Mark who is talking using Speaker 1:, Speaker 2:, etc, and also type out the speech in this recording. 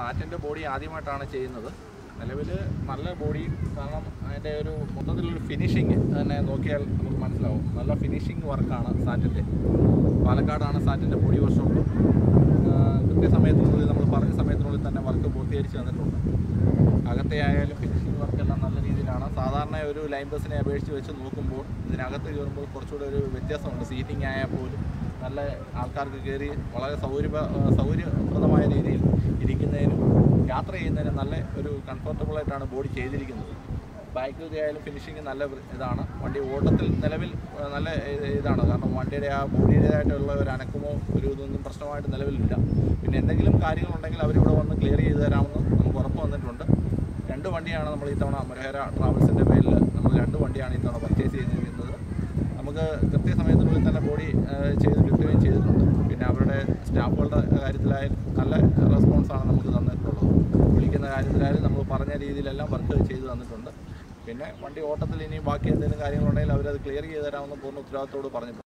Speaker 1: സാറ്റിൻ്റെ body ആദ്യമായിട്ടാണ് ചെയ്യുന്നത് നിലവിൽ നല്ല ബോഡി കാരണം അതിൻ്റെ ഒരു മൊത്തത്തിലൊരു ഫിനിഷിങ് തന്നെ നോക്കിയാൽ നമുക്ക് മനസ്സിലാവും നല്ല ഫിനിഷിങ് വർക്കാണ് സാറ്റിൻ്റെ പാലക്കാടാണ് സാറ്റിൻ്റെ ബോഡി വർക്ക്ഷോപ്പ് കൃത്യസമയത്തിനുള്ളിൽ നമ്മൾ പറഞ്ഞ സമയത്തിനുള്ളിൽ തന്നെ വർക്ക് പൂർത്തീകരിച്ച് തന്നിട്ടുണ്ട് അകത്തെ ആയാലും ഫിനിഷിംഗ് വർക്കെല്ലാം നല്ല രീതിയിലാണ് സാധാരണ ഒരു ലൈൻ ബസ്സിനെ അപേക്ഷിച്ച് വെച്ച് നോക്കുമ്പോൾ ഇതിനകത്ത് കയറുമ്പോൾ കുറച്ചുകൂടെ ഒരു വ്യത്യാസമുണ്ട് സീറ്റിംഗ് ആയാൽ പോലും നല്ല ആൾക്കാർക്ക് കയറി വളരെ സൗകര്യ സൗകര്യപ്രദമായ രീതിയിൽ ഇരിക്കുന്നതിനും യാത്ര ചെയ്യുന്നതിനും നല്ല ഒരു കംഫർട്ടബിൾ ആയിട്ടാണ് ബോഡി ചെയ്തിരിക്കുന്നത് ബാക്കിലത്തെ ആയാലും ഫിനിഷിങ് നല്ല വൃ- ഇതാണ് വണ്ടി ഓട്ടത്തിൽ നിലവിൽ ആ, നല്ല ഇത് ഇതാണ് കാരണം വണ്ടിയുടെ ആ ബോഡിയുടേതായിട്ടുള്ള ഒരു അനക്കമോ ഒരു ഇതൊന്നും പ്രശ്നമായിട്ട് നിലവിലില്ല പിന്നെ എന്തെങ്കിലും കാര്യങ്ങളുണ്ടെങ്കിൽ അവരിവിടെ വന്ന് ക്ലിയർ ചെയ്ത് തരാമെന്ന് നമുക്ക് ഉറപ്പ് വന്നിട്ടുണ്ട് രണ്ട് വണ്ടിയാണ് നമ്മൾ ഇത്തവണ മനോഹര ട്രാവൽസിൻ്റെ പേരിൽ നമ്മൾ രണ്ട് വണ്ടിയാണ് ഇത്തവണ പർച്ചേസ് ചെയ്തിരിക്കുന്നത് നമുക്ക് കൃത്യസമയത്തിനുള്ളിൽ തന്നെ ബോഡി ചെയ്ത് കിട്ടുകയും ചെയ്തിട്ടുണ്ട് പിന്നെ അവരുടെ സ്റ്റാഫുകളുടെ കാര്യത്തിലായാലും നല്ല റെസ്പോൺസാണ് നമുക്ക് തന്നിട്ടുള്ളത് വിളിക്കുന്ന കാര്യത്തിലായാലും നമ്മൾ പറഞ്ഞ രീതിയിലെല്ലാം വർക്ക് ചെയ്ത് തന്നിട്ടുണ്ട് പിന്നെ വണ്ടി ഓട്ടത്തിൽ ഇനി ബാക്കി എന്തെങ്കിലും കാര്യങ്ങളുണ്ടെങ്കിൽ അവരത് ക്ലിയർ ചെയ്ത് തരാമെന്ന് പൂർണ്ണ ഉത്തരവാദിത്തോട് പറഞ്ഞിട്ടുണ്ട്